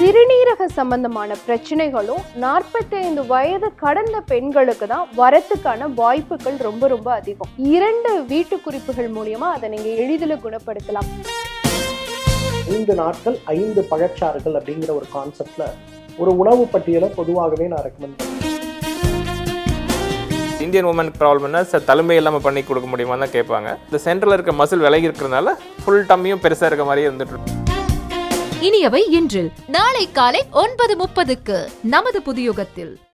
சிறுநீரக சம்பந்தமான பிரச்சனைகளும் நாற்பத்தைந்து வயது கடந்த பெண்களுக்கு தான் வரத்துக்கான வாய்ப்புகள் ரொம்ப ரொம்ப அதிகம் இரண்டு வீட்டு குறிப்புகள் மூலியமா அதை நீங்க எளிதில் குணப்படுத்தலாம் ஐந்து நாட்கள் ஐந்து பழச்சாறுகள் அப்படிங்கிற ஒரு கான்செப்ட்ல ஒரு உணவு பட்டியலை பொதுவாகவே நான் ரெக்கமெண்ட் பண்ணுவேன் இந்தியன் உமன் ப்ராப்ளம்னா சார் தழும்பை இல்லாமல் பண்ணி கொடுக்க முடியுமா தான் கேட்பாங்க இந்த சென்டரில் இருக்க மசில் விலகி இருக்கிறதுனால ஃபுல் டம்மியும் பெருசாக இருக்க மாதிரியே இருந்துட்டு இருக்கும். இனியவை இன்றில் நாளை காலை ஒன்பது முப்பதுக்கு நமது புதியுகத்தில்